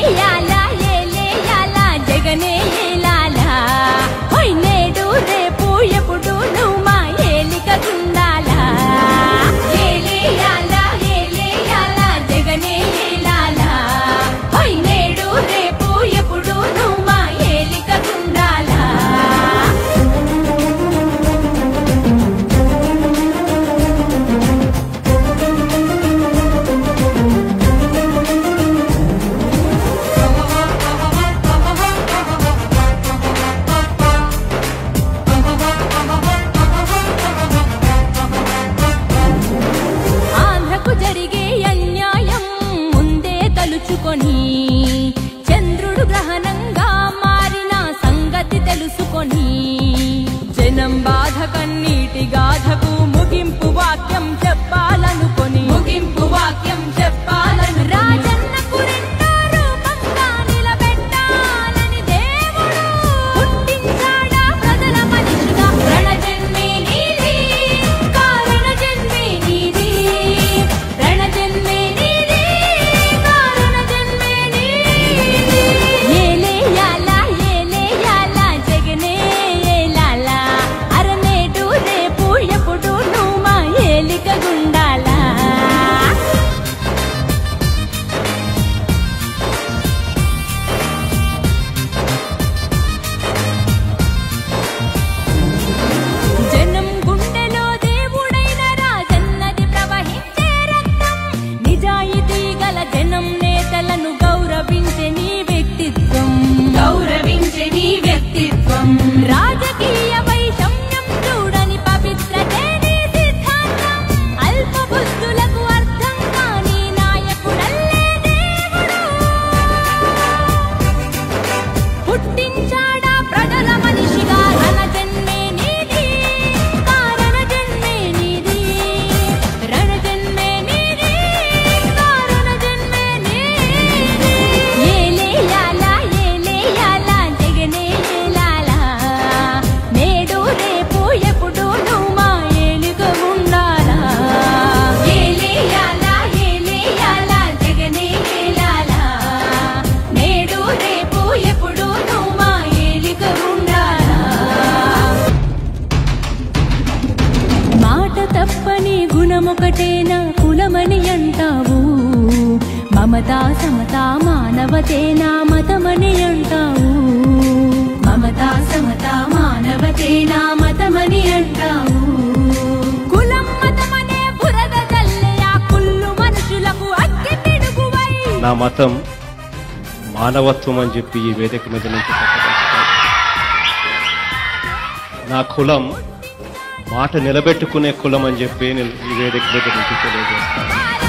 ఏలేయాల ఏలేయాల జగనే ఏలాల హోయ్ నేడు రేపు ఎప్పుడు నువ్వు మా ఏలిక గుండాలా ఏలేయాల ఏలేయాల జగనే ఏలాల హోయ్ నేడు రేపు ఎప్పుడు నువ్వు మా ఏలిక గుండాలా ఆంధ్రకు జరిగే అన్యాయం ముందే తలుచుకొని చంద్రుడు గ్రహణంగా మారిన సంగతి తెలుసుకొని జనం బాధ కన్నీటి గాథకు ముగింపు వాక్యం చెప్పాలనుకొని ముగింపు వాక్యం చెప్పాలను రాజన్నకు రెండో రూపంగా నిలబెట్టాలని దేవుడు పుట్టించాడా ప్రజల మనిషిగా రణజన్మే నీది కారణ జన్మే నీది రణజన్మే నీది కారణ జన్మే నీది ఏలేయాల ఏలేయాల జగనే ఏలాల అరనేటు రేపు ఎప్పుడు నువ్వు మా ఏలిక గుండాలా జనం గుండెలో దేవుడైన రాజన్నది ప్రవహించే రక్తం నిజాయితీ గల జనం నేతలను గౌరవించే నీ వ్యక్తిత్వం గౌరవించే నీ వ్యక్తిత్వం రాజకీయ వైషమ్యం చూడని పవిత్రతే నీ సిద్ధాంతం అల్ప బుద్ధులకు అర్థం కాని నాయకుడల్లే దేవుడు పుట్టించాడా ప్రజల మనిషిగా రణ జన్మే నీది కారణ జన్మే నీది రణ జన్మే నీది కారణ జన్మే నీది ఏలేయాల ఏలేయాల జగనే ఏలాల నేడు రేపు ఎప్పుడు నువ్వు మా ఏలుగ ఉండాలా ఏలేయాల ఏలేయాల జగనే ఏలాల నేడు రేపు ఎప్పుడు నువ్వు మా ఏలిక ఉండాలా మాట తప్పని గుణమొకటేనా కులమని అంటావు మమతా సమతా మానవతేనా మతమని అంటావు మమతా సమతా మానవతేనా మతమని అంటావు కులం మతమనే బురద జల్లే ఆ కుళ్ళు మనుషులకు అగ్గి పిడుగువై నా మతం మానవత్వం అని చెప్పి ఈ వేదిక మీద నుంచి చెప్పదలుచుకున్నాను. నా కులం మాట నిలబెట్టుకునే కులం అని చెప్పి నేను ఈ వేదిక మీద నుంచి తెలియజేస్తాను